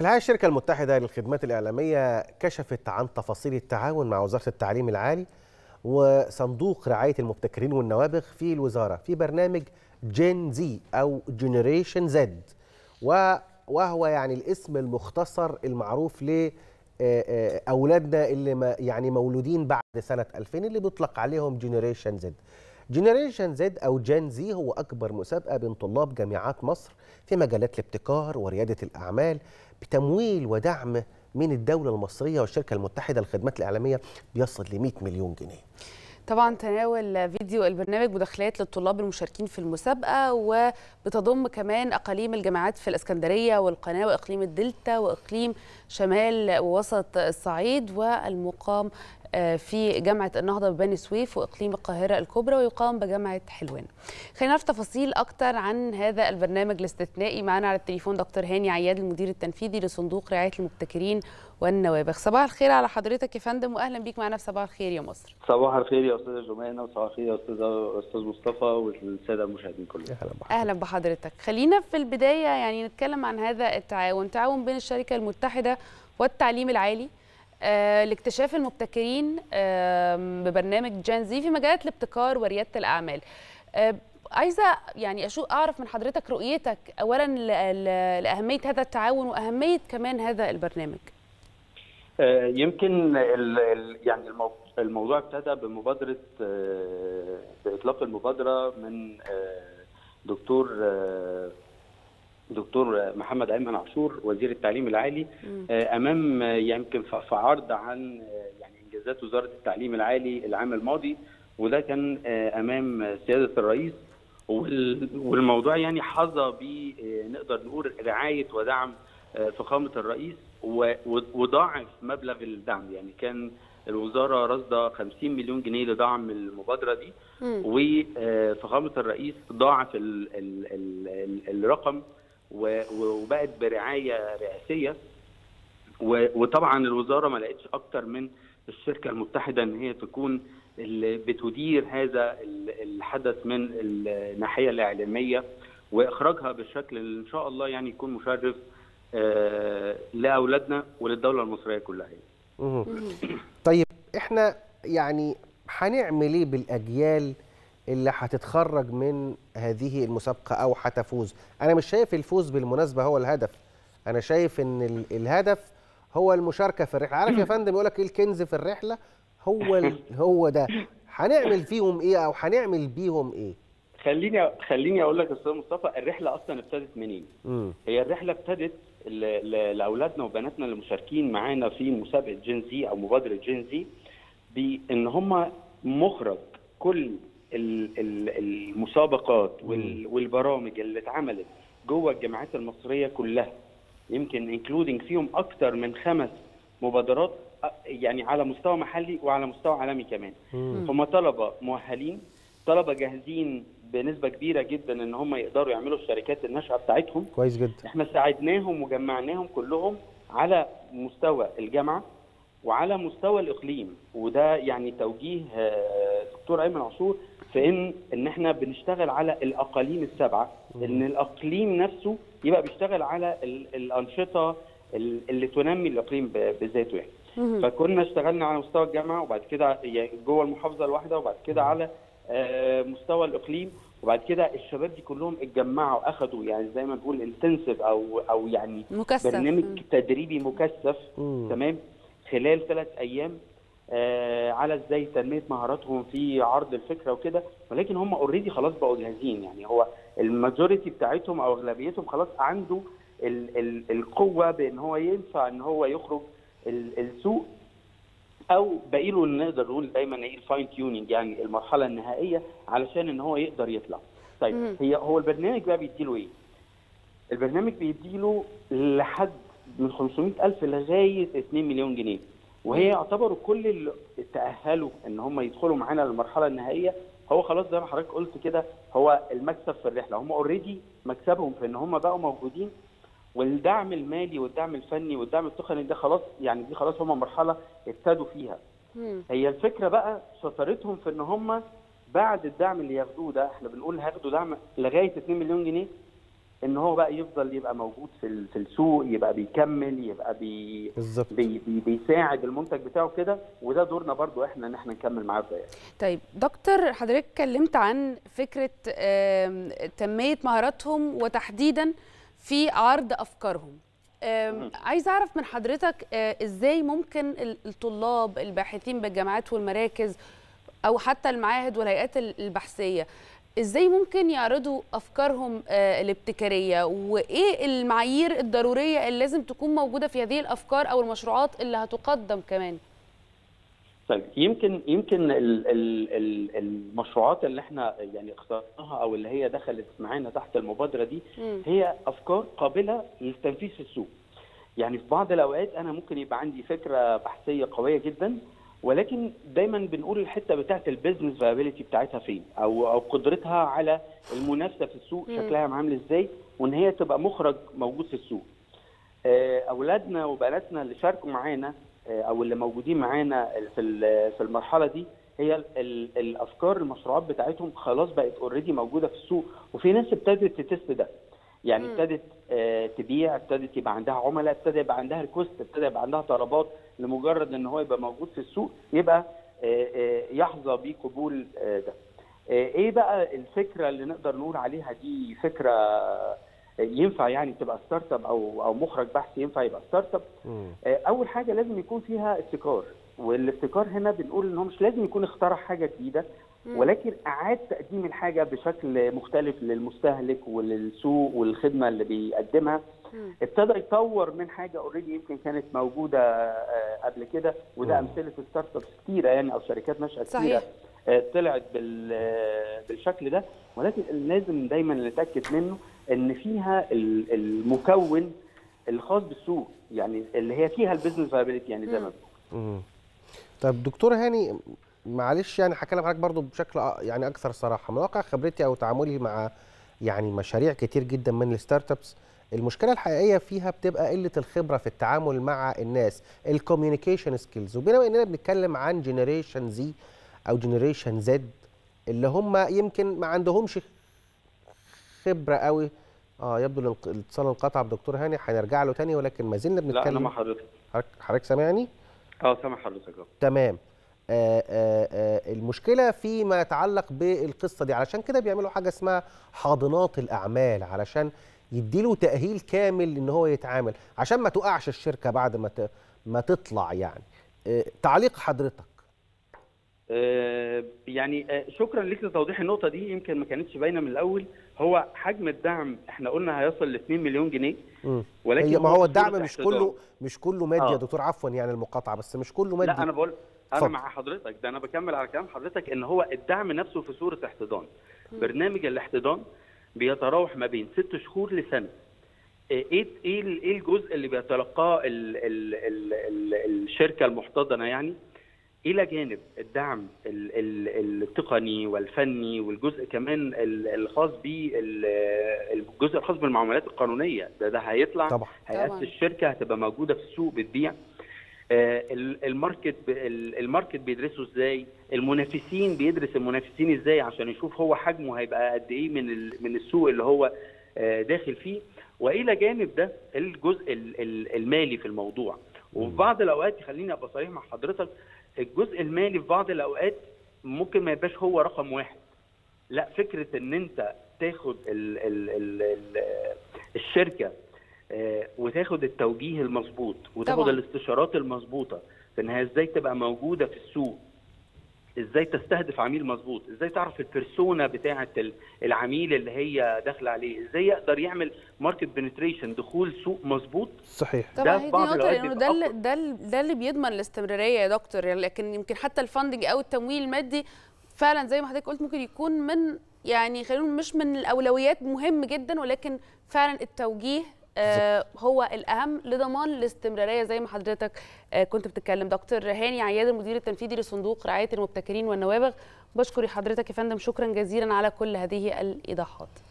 في الحقيقة الشركة المتحدة للخدمات الإعلامية كشفت عن تفاصيل التعاون مع وزارة التعليم العالي وصندوق رعاية المبتكرين والنوابغ في الوزارة في برنامج جين زي أو جينيريشن زد وهو يعني الاسم المختصر المعروف ل أولادنا اللي ما يعني مولودين بعد سنة 2000 اللي بيطلق عليهم جينيريشن زد جينيريشن زد او جين زي هو اكبر مسابقه بين طلاب جامعات مصر في مجالات الابتكار ورياده الاعمال بتمويل ودعم من الدوله المصريه والشركه المتحده للخدمات الاعلاميه بيصل ل 100 مليون جنيه. طبعا تناول فيديو البرنامج مداخلات للطلاب المشاركين في المسابقه وبتضم كمان اقاليم الجامعات في الاسكندريه والقناه واقليم الدلتا واقليم شمال ووسط الصعيد والمقام في جامعة النهضة ببني سويف وإقليم القاهرة الكبرى ويقام بجامعة حلوان خلينا نعرف تفاصيل أكتر عن هذا البرنامج الاستثنائي معنا على التليفون دكتور هاني عياد المدير التنفيذي لصندوق رعاية المبتكرين والنوابغ صباح الخير على حضرتك يا فندم وأهلا بيك معنا في صباح الخير يا مصر صباح الخير يا أستاذة جمانة وصباح الخير يا أستاذ أستاذ مصطفى والسادة المشاهدين كلهم أهلا بحضرتك. أهلا بحضرتك خلينا في البداية يعني نتكلم عن هذا التعاون تعاون بين الشركة المتحدة والتعليم العالي آه لاكتشاف المبتكرين آه ببرنامج جان زي في مجالات الابتكار ورياده الاعمال. آه عايزه يعني اشو اعرف من حضرتك رؤيتك اولا لاهميه هذا التعاون واهميه كمان هذا البرنامج. يمكن ال ال يعني الموضوع ابتدى بمبادره باطلاق المبادره من دكتور دكتور محمد ايمن عاشور وزير التعليم العالي امام يمكن في عرض عن يعني انجازات وزاره التعليم العالي العام الماضي وده كان امام سياده الرئيس والموضوع يعني حظى ب نقدر نقول رعايه ودعم فخامه الرئيس وضاعف مبلغ الدعم يعني كان الوزاره رصده 50 مليون جنيه لدعم المبادره دي وفخامه الرئيس ضاعف ال ال ال الرقم وبقت برعايه رئاسيه وطبعا الوزاره ما لقتش اكتر من الشركه المتحده ان هي تكون اللي بتدير هذا الحدث من الناحيه الاعلاميه واخراجها بالشكل اللي ان شاء الله يعني يكون مشرف لاولادنا وللدوله المصريه كلها يعني. طيب احنا يعني هنعمل ايه بالاجيال اللي هتتخرج من هذه المسابقة أو هتفوز أنا مش شايف الفوز بالمناسبة هو الهدف أنا شايف إن الهدف هو المشاركة في الرحلة عارف يا فندم يقول لك إيه الكنز في الرحلة هو هو ده هنعمل فيهم إيه أو هنعمل بيهم إيه خليني خليني اقول لك يا استاذ مصطفى الرحله اصلا ابتدت منين؟ مم. هي الرحله ابتدت لاولادنا وبناتنا اللي مشاركين معانا في مسابقه جين زي او مبادره جين زي بان هم مخرج كل المسابقات والبرامج اللي اتعملت جوه الجامعات المصريه كلها يمكن انكلودنج فيهم اكثر من خمس مبادرات يعني على مستوى محلي وعلى مستوى عالمي كمان هم طلبه مؤهلين طلبه جاهزين بنسبه كبيره جدا ان هم يقدروا يعملوا الشركات الناشئه بتاعتهم كويس جدا احنا ساعدناهم وجمعناهم كلهم على مستوى الجامعه وعلى مستوى الاقليم وده يعني توجيه دكتور ايمن عاشور في ان ان احنا بنشتغل على الاقاليم السبعه ان الاقليم نفسه يبقى بيشتغل على الانشطه اللي تنمي الاقليم بذاته يعني فكنا اشتغلنا على مستوى الجامعه وبعد كده جوه المحافظه الواحده وبعد كده على مستوى الاقليم وبعد كده الشباب دي كلهم اتجمعوا اخذوا يعني زي ما نقول انتنسيف او او يعني مكثف برنامج تدريبي مكثف تمام خلال ثلاث ايام آه على ازاي تنميه مهاراتهم في عرض الفكره وكده ولكن هم اوريدي خلاص بقوا جاهزين يعني هو الماجوريتي بتاعتهم او اغلبيتهم خلاص عنده ال ال القوه بان هو ينفع ان هو يخرج السوق او باقي له نقدر نقول دايما ايه الفاين تيوننج يعني المرحله النهائيه علشان ان هو يقدر يطلع. طيب مم. هي هو البرنامج بقى بيديله ايه؟ البرنامج بيديله لحد من 500000 لغايه 2 مليون جنيه وهي يعتبروا كل اللي تاهلوا ان هم يدخلوا معانا للمرحله النهائيه هو خلاص زي ما حضرتك قلت كده هو المكسب في الرحله هم اوريدي مكسبهم في ان هم بقوا موجودين والدعم المالي والدعم الفني والدعم التقني ده خلاص يعني دي خلاص هم مرحله ابتدوا فيها مم. هي الفكره بقى شطارتهم في ان هم بعد الدعم اللي ياخدوه ده احنا بنقول هياخدوا دعم لغايه 2 مليون جنيه ان هو بقى يفضل يبقى موجود في في السوق يبقى بيكمل يبقى بي بالظبط بي بي بيساعد المنتج بتاعه كده وده دورنا برضو احنا ان احنا نكمل معاه في طيب دكتور حضرتك اتكلمت عن فكره آم، تنميه مهاراتهم وتحديدا في عرض افكارهم آم، عايزه اعرف من حضرتك آه، ازاي ممكن ال- الطلاب الباحثين بالجامعات والمراكز او حتى المعاهد والهيئات ال- البحثيه ازاي ممكن يعرضوا افكارهم آه، الابتكاريه وايه المعايير الضروريه اللي لازم تكون موجوده في هذه الافكار او المشروعات اللي هتقدم كمان طيب يمكن يمكن ال ال ال المشروعات اللي احنا يعني اخترناها او اللي هي دخلت معانا تحت المبادره دي مم. هي افكار قابله للتنفيذ في السوق. يعني في بعض الاوقات انا ممكن يبقى عندي فكره بحثيه قويه جدا ولكن دايما بنقول الحته بتاعت البيزنس فابيليتي بتاعتها فين او او قدرتها على المنافسه في السوق مم. شكلها عامل ازاي وان هي تبقى مخرج موجود في السوق. آه، اولادنا وبناتنا اللي شاركوا معانا آه، او اللي موجودين معانا في ال- في المرحله دي هي ال- ال- الافكار المشروعات بتاعتهم خلاص بقت اوريدي موجوده في السوق وفي ناس ابتدت تتست ده يعني مم. ابتدت آه، تبيع ابتدت يبقى عندها عملاء ابتدى يبقى عندها ريكوست ابتدى يبقى عندها طلبات لمجرد ان هو يبقى موجود في السوق يبقى آه، آه، يحظى بقبول آه، ده آه، ايه بقى الفكره اللي نقدر نقول عليها دي فكره ينفع يعني تبقى ستارت اب او او مخرج بحثي ينفع يبقى ستارت اب مم. آه، اول حاجه لازم يكون فيها ابتكار والابتكار هنا بنقول ان هو مش لازم يكون اخترع حاجه جديده مم. ولكن اعاد تقديم الحاجه بشكل مختلف للمستهلك وللسوق والخدمه اللي بيقدمها مم. ابتدى يطور من حاجه اوريدي يمكن كانت موجوده آه، قبل كده وده مم. امثله ستارت ابس كتيره يعني او شركات ناشئه صحيح. كتيره آه، طلعت بال آه، بالشكل ده ولكن لازم دايما نتاكد منه ان فيها ال- المكون الخاص بالسوق يعني اللي هي فيها البيزنس فابيليتي يعني زي ما مم. بنقول. مم. طب دكتور هاني معلش يعني هكلم حضرتك برضو بشكل أ- يعني اكثر صراحه من واقع خبرتي او تعاملي مع يعني مشاريع كتير جدا من الستارت ابس المشكله الحقيقيه فيها بتبقى قله الخبره في التعامل مع الناس الكوميونيكيشن سكيلز وبما اننا بنتكلم عن جنريشن زي او جنريشن زد اللي هم يمكن ما عندهمش خبره قوي اه يبدو الانق- الاتصال انقطع بدكتور هاني هنرجع له تاني ولكن ما زلنا لا انا بنتكلم مع حضرتك حضرتك حضرتك سامعني اه سامع حضرتك اه تمام آه آه آه المشكله فيما يتعلق بالقصه دي علشان كده بيعملوا حاجه اسمها حاضنات الاعمال علشان يديله تاهيل كامل ان هو يتعامل عشان ما تقعش الشركه بعد ما ت- ما تطلع يعني آه تعليق حضرتك آه، يعني آه، شكرا ليك لتوضيح النقطه دي يمكن ما كانتش باينه من الاول هو حجم الدعم احنا قلنا هيصل ل 2 مليون جنيه مم. ولكن هي ما هو في الدعم صورة مش احتضان. كله مش كله مادي يا آه. دكتور عفوا يعني المقاطعه بس مش كله مادي لا انا بقول انا اتفضل. مع حضرتك ده انا بكمل على كلام حضرتك ان هو الدعم نفسه في صوره احتضان برنامج الاحتضان بيتراوح ما بين ست شهور لسنه ايه ايه ال- ايه الجزء اللي بيتلقاه ال ال ال ال الشركه المحتضنه يعني الى جانب الدعم ال ال التقني والفني والجزء كمان ال- الخاص بالجزء الخاص بالمعاملات القانونيه ده ده هيطلع طبعا هيئات طبعاً. الشركه هتبقى موجوده في السوق بتبيع آه، ال- الماركت ب- ال- الماركت بيدرسه ازاي المنافسين بيدرس المنافسين ازاي عشان يشوف هو حجمه هيبقى قد ايه من ال- من السوق اللي هو آه، داخل فيه والى جانب ده الجزء ال- ال- المالي في الموضوع وفي بعض الاوقات خليني ابقى صريح مع حضرتك الجزء المالي في بعض الاوقات ممكن ما يبقاش هو رقم واحد لا فكره ان انت تاخد ال ال ال ال الشركه آه، وتاخد التوجيه المظبوط وتاخد طبعاً. الاستشارات المظبوطه في انها ازاي تبقى موجوده في السوق ازاي تستهدف عميل مظبوط ازاي تعرف البيرسونا بتاعه ال- العميل اللي هي داخله عليه ازاي يقدر يعمل ماركت بنتريشن دخول سوق مظبوط صحيح طبعا في هي دي بعض نقطة الأوقات لأنه بيبقى ده اللي أفضل. ده اللي- ده اللي بيضمن الاستمرارية يا دكتور يعني لكن يمكن حتى الفندنج أو التمويل المادي فعلا زي ما حضرتك قلت ممكن يكون من يعني خلينا نقول مش من الأولويات مهم جدا ولكن فعلا التوجيه آه هو الأهم لضمان الاستمرارية زي ما حضرتك آه كنت بتتكلم دكتور هاني عياد المدير التنفيذي لصندوق رعاية المبتكرين والنوابغ بشكر حضرتك يا فندم شكرا جزيلا على كل هذه الإيضاحات